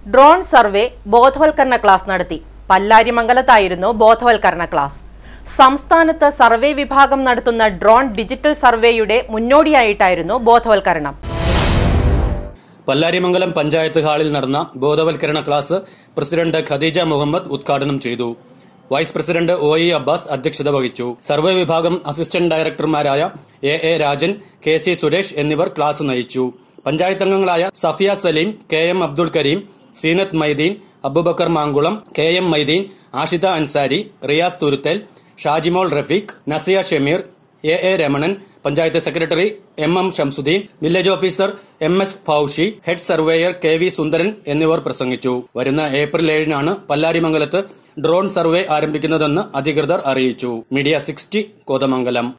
drone survey ബോധവൽക്കരണ class നടത്തി പല്ലാരിമംഗലത്തായിരുന്നു ബോധവൽക്കരണ ക്ലാസ് സംസ്ഥാനത്ത് സർവേ വിഭാഗം നടത്തുന്ന ഡ്രോൺ ഡിജിറ്റൽ സർവേയുടെ മുന്നോടിയായിട്ടായിരുന്നു ബോധവൽക്കരണം പല്ലാരിമംഗലം പഞ്ചായത്ത് ഹാളിൽ നടന്ന ബോധവൽക്കരണ ക്ലാസ് പ്രസിഡന്റ് ഖദീജ മുഹമ്മദ് ഉദ്ഘാടനം ചെയ്തു vice president O E Abbas അധ്യക്ഷത വഹിച്ചു സർവേ വിഭാഗം അസിസ്റ്റന്റ് ഡയറക്ടർമാരായ A A Rajan K C Suresh എന്നിവർ ക്ലാസ് നയിച്ചു പഞ്ചായത്ത് അംഗങ്ങളായ Safiya Saleem K M Abdul Karim Zeenath Maideen Abubakar Mankulam K M Maideen Ashitha Ansari Riyas Thuruthel Shajimol Rafeeq Nasiya Shameer A A Ramanan panchayat secretary M M Shamsuddin village officer M S Faushi head surveyor K V Sundaran എന്നിവർ പ്രസംഗിച്ചു വരുന്ന ഏപ്രിൽ ഏഴിനാണ് പല്ലാരിമംഗലത്ത് ഡ്രോൺ സർവേ ആരംഭിക്കുന്നതെന്ന് അധികൃതർ അറിയിച്ചു മീഡിയ സിക്സ്റ്റി കോതമംഗലം